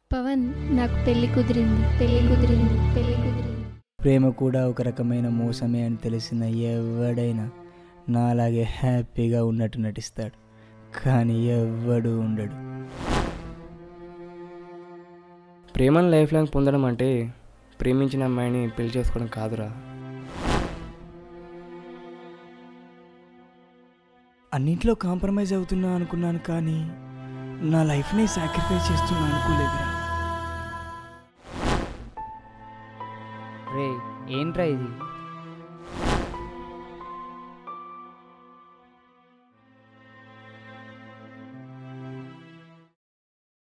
పవన్ నాకు పెళ్లి కుదిరింది పెళ్లి కుదిరింది పెళ్లి కుదిరింది ప్రేమ కూడా ఒక రకమైన మోసమే అని తెలిసిన ఎవడైనా నాలాగే హ్యాపీగా ఉన్నట్టు నటిస్తాడు కానీ ఎవ్వడు ఉండడు ప్రేమను లైఫ్ లాంగ్ పొందడం అంటే ప్రేమించిన అమ్మాయిని పెళ్లి చేసుకోవడం కాదురా అన్నింటిలో కాంప్రమైజ్ అవుతున్నా అనుకున్నాను కానీ నా లైఫ్ని సాక్రిఫైస్ చేస్తున్నా అనుకోలేదురా రే ఏంట్రా ఇది